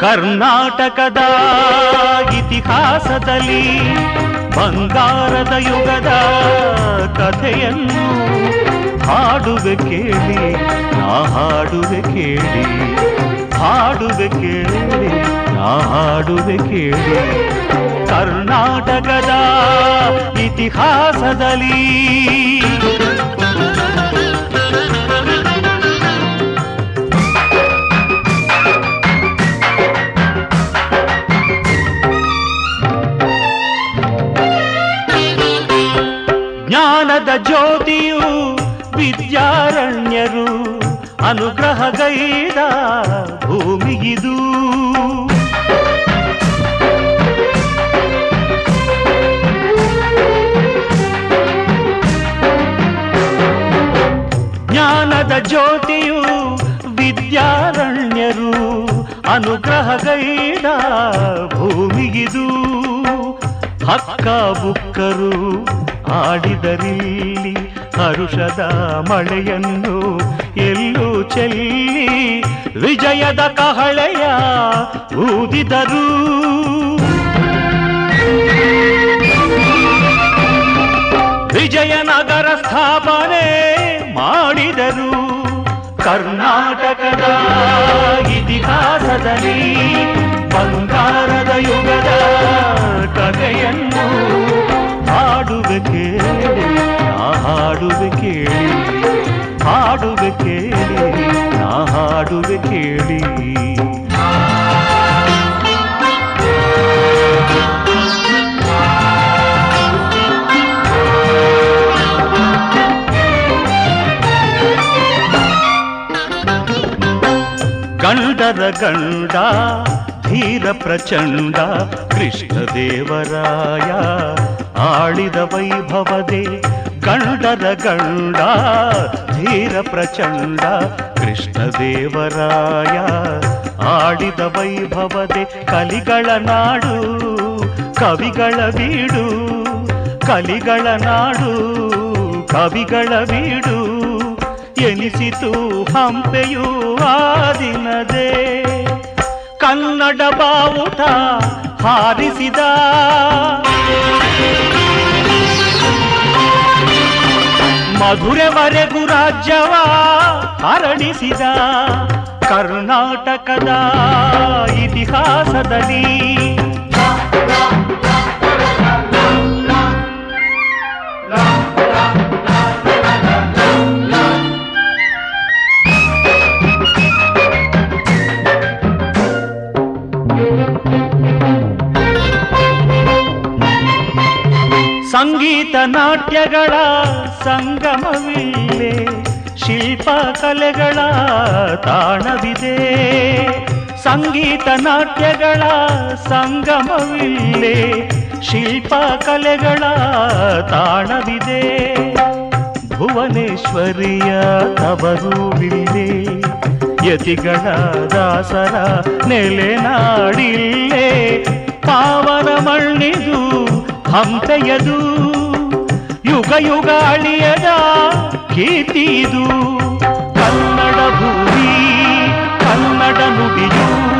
ಕರ್ನಾಟಕದ ಇತಿಹಾಸದಲ್ಲಿ ಬಂಗಾರದ ಯುಗದ ಕಥೆಯನ್ನು ಹಾಡುವೆ ಕೇಳಿ ನಾ ಹಾಡುವೆ ಕೇಳಿ ಹಾಡುವೆ ಕೇಳಿ ನಾ ಹಾಡುವೆ ಕೇಳಿ ಕರ್ನಾಟಕದ ಇತಿಹಾಸದಲ್ಲಿ ಜ್ಞಾನದ ಜ್ಯೋತಿಯು ವಿದ್ಯಾರಣ್ಯರು ಅನುಗ್ರಹಗೈದ ಭೂಮಿಗಿದು ಜ್ಞಾನದ ಜ್ಯೋತಿಯು ವಿದ್ಯಾರಣ್ಯರು ಅನುಗ್ರಹಗೈದ ಭೂಮಿಗಿದು ಹಕ್ಕ ಬುಕ್ಕರು ಆಡಿದರಿಲ್ಲಿ ಹರುಷದ ಮಳೆಯನ್ನು ಎಲ್ಲೂ ಚೆಲ್ಲಿ ವಿಜಯದ ಕಹಳೆಯ ಊದಿದರು ವಿಜಯನಗರ ಸ್ಥಾಪನೆ ಮಾಡಿದರು ಕರ್ನಾಟಕದ ಇತಿಹಾಸದಲ್ಲಿ ಬಂಗಾರದ ಯುಗದ ಕಥೆಯನ್ನು ಹಾಡುವೆ ಕೇಳಿ ನಾ ಹಾಡುವೆ ಕೇಳಿ ಹಾಡುವೆ ಕೇಳಿ ನಾ ಹಾಡುವೆ ಕೇಳಿ ಗಂಡರ ಗಂಡ ಧೀರ ಪ್ರಚಂಡ ಕೃಷ್ಣದೇವರಾಯ ಆಳಿದ ವೈಭವದೆ ಗಂಡರ ಗಂಡ ಧೀರ ಪ್ರಚಂಡ ಕೃಷ್ಣದೇವರಾಯ ಆಡಿದ ವೈಭವದೆ ಕಲಿಗಳ ನಾಡು ಕವಿಗಳ ಬೀಡು ಕಲಿಗಳ ನಾಡು ಕವಿಗಳ ಬೀಡು ಎನಿಸಿತು ಹಂಪೆಯು ಆ ದಿನದೇ ಕನ್ನಡ ಬಾವುಟ ಹಾರಿಸಿದ ಮಧುರೆವರೆಗೂ ರಾಜ್ಯವ ಹರಡಿಸಿದ ಕರ್ನಾಟಕದ ಇತಿಹಾಸದಲ್ಲಿ ಸಂಗೀತ ನಾಟ್ಯಗಳ ಸಂಗಮವಿಲ್ಲೇ ಶಿಲ್ಪ ಕಲೆಗಳ ತಾಣವಿದೆ ಸಂಗೀತ ನಾಟ್ಯಗಳ ಸಂಗಮವಿಲ್ಲೇ ಶಿಲ್ಪ ಕಲೆಗಳ ತಾಣವಿದೆ ಭುವನೇಶ್ವರಿಯ ತವರುವಿಲ್ಲೇ ಯತಿಗಳ ದಾಸರ ನೆಲೆನಾಡಿಲ್ಲೇ ಪಾವನ ಮಣ್ಣಿದು ಹಂಪೆಯದು ಯುಗ ಯುಗ ಅಳಿಯದ ಕೀರ್ತಿದು ಕನ್ನಡ ಭೂಮಿ ಕನ್ನಡ ನುಡಿಯು